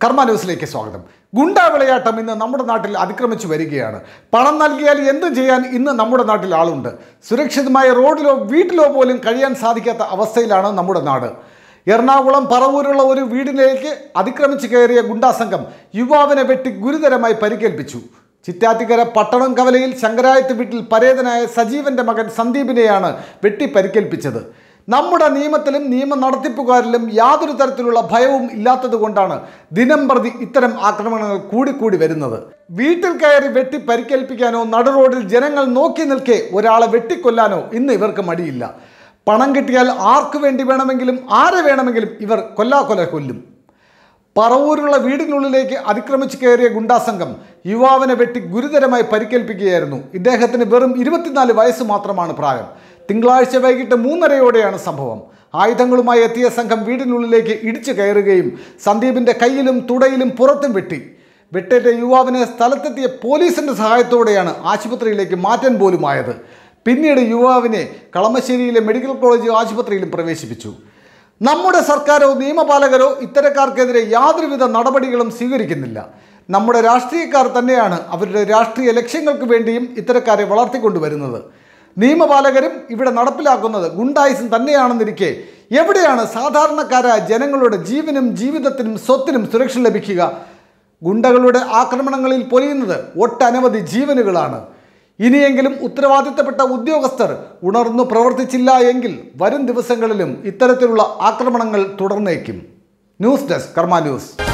കർമ്മ ന്യൂസിലേക്ക് സ്വാഗതം ഗുണ്ടാ വിളയാട്ടം ഇന്ന് നമ്മുടെ നാട്ടിൽ അതിക്രമിച്ചു വരികയാണ് പണം നൽകിയാൽ എന്തും ചെയ്യാൻ ഇന്ന് നമ്മുടെ നാട്ടിൽ ആളുണ്ട് സുരക്ഷിതമായ റോഡിലോ വീട്ടിലോ പോലും കഴിയാൻ സാധിക്കാത്ത അവസ്ഥയിലാണ് നമ്മുടെ നാട് എറണാകുളം പറവൂരുള്ള ഒരു വീടിലേക്ക് അതിക്രമിച്ചു കയറിയ ഗുണ്ടാ സംഘം യുവാവിനെ വെട്ടി ഗുരുതരമായി പരിക്കേൽപ്പിച്ചു ചിറ്റാറ്റിക്കര പട്ടണം കവലയിൽ ശങ്കരായത്ത് വീട്ടിൽ പരേതനായ സജീവന്റെ മകൻ സന്ദീപിനെയാണ് വെട്ടി പരിക്കേൽപ്പിച്ചത് നമ്മുടെ നിയമത്തിലും നിയമ നടത്തിപ്പുകാരിലും യാതൊരു തരത്തിലുള്ള ഭയവും ഇല്ലാത്തത് കൊണ്ടാണ് ദിനം പ്രതി ഇത്തരം ആക്രമണങ്ങൾ കൂടിക്കൂടി വരുന്നത് വീട്ടിൽ കയറി വെട്ടി പരിക്കേൽപ്പിക്കാനോ നടു റോഡിൽ ജനങ്ങൾ നോക്കി നിൽക്കെ ഒരാളെ വെട്ടിക്കൊല്ലാനോ ഇന്ന് ഇവർക്ക് മടിയില്ല പണം കിട്ടിയാൽ ആർക്കു വേണ്ടി വേണമെങ്കിലും ആരെ വേണമെങ്കിലും ഇവർ കൊല്ലാക്കൊല കൊല്ലും പറവൂരുള്ള വീടിനുള്ളിലേക്ക് അതിക്രമിച്ച് കയറിയ ഗുണ്ടാസംഘം യുവാവിനെ വെട്ടി ഗുരുതരമായി പരിക്കേൽപ്പിക്കുകയായിരുന്നു ഇദ്ദേഹത്തിന് വെറും ഇരുപത്തിനാല് വയസ്സ് മാത്രമാണ് പ്രായം തിങ്കളാഴ്ച വൈകിട്ട് മൂന്നരയോടെയാണ് സംഭവം ആയുധങ്ങളുമായി എത്തിയ സംഘം വീടിനുള്ളിലേക്ക് ഇടിച്ചു കയറുകയും സന്ദീപിന്റെ കയ്യിലും തുടയിലും പുറത്തും വെട്ടി വെട്ടേറ്റ യുവാവിനെ സ്ഥലത്തെത്തിയ പോലീസിന്റെ സഹായത്തോടെയാണ് ആശുപത്രിയിലേക്ക് മാറ്റാൻ പോലുമായത് പിന്നീട് യുവാവിനെ കളമശ്ശേരിയിലെ മെഡിക്കൽ കോളേജ് ആശുപത്രിയിലും പ്രവേശിപ്പിച്ചു നമ്മുടെ സർക്കാരോ നിയമപാലകരോ ഇത്തരക്കാർക്കെതിരെ യാതൊരുവിധ നടപടികളും സ്വീകരിക്കുന്നില്ല നമ്മുടെ രാഷ്ട്രീയക്കാർ തന്നെയാണ് അവരുടെ രാഷ്ട്രീയ ലക്ഷ്യങ്ങൾക്ക് വേണ്ടിയും ഇത്തരക്കാരെ വളർത്തിക്കൊണ്ടുവരുന്നത് നിയമപാലകരും ഇവിടെ നടപ്പിലാക്കുന്നത് ഗുണ്ടായിസം തന്നെയാണെന്നിരിക്കെ എവിടെയാണ് സാധാരണക്കാരായ ജനങ്ങളുടെ ജീവനും ജീവിതത്തിനും സ്വത്തിനും സുരക്ഷ ലഭിക്കുക ഗുണ്ടകളുടെ ആക്രമണങ്ങളിൽ പൊലിയുന്നത് ഒട്ടനവധി ജീവനുകളാണ് ഇനിയെങ്കിലും ഉത്തരവാദിത്തപ്പെട്ട ഉദ്യോഗസ്ഥർ ഉണർന്നു പ്രവർത്തിച്ചില്ല എങ്കിൽ വരും ദിവസങ്ങളിലും ഇത്തരത്തിലുള്ള ആക്രമണങ്ങൾ തുടർന്നേക്കും ന്യൂസ് ഡെസ്ക് കർമ്മ ന്യൂസ്